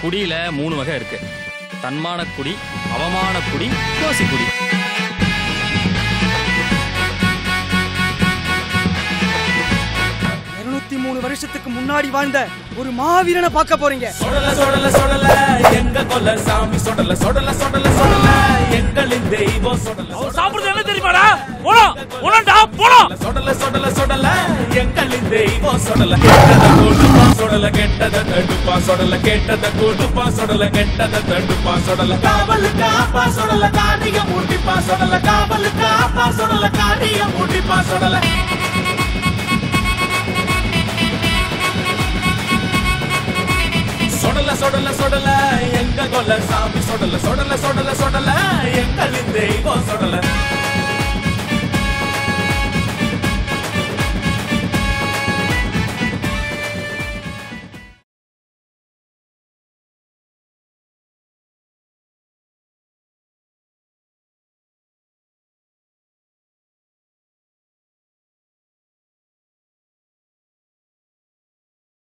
குடியில மூணு வகை இருக்கு தன்மான குடி அவமான குடி கோசி குடி இருநூத்தி மூணு வருஷத்துக்கு முன்னாடி வாழ்ந்த ஒரு மாவீரனை பார்க்க போறீங்க சொடல சொடல சொடல எங்க கொல்ல சாமி சொடல சொடல சொடல சொடல எங்களின் தெய்வம் சொடல சாப்பிடுறது என்ன தெரியுமாடா போலாம் போலாம்டா போலாம் சொடல சொடல சொடல எங்களின் தெய்வம் சொடல கெட்டத கொடுப்பா சொடல கெட்டத தடுப்பா சொடல கெட்டத கொடுப்பா சொடல கெட்டத தடுப்பா சொடல காவலு காப்பா சொடல காடிய மூட்டிப்பா சொடல காவலு காப்பா சொடல காடிய மூட்டிப்பா சொடல சொடல சொடல சொடல எங்க கொல்ல சாமி சொடல சொடல சொடல சொடல எங்களின் தெய்வம் சொடல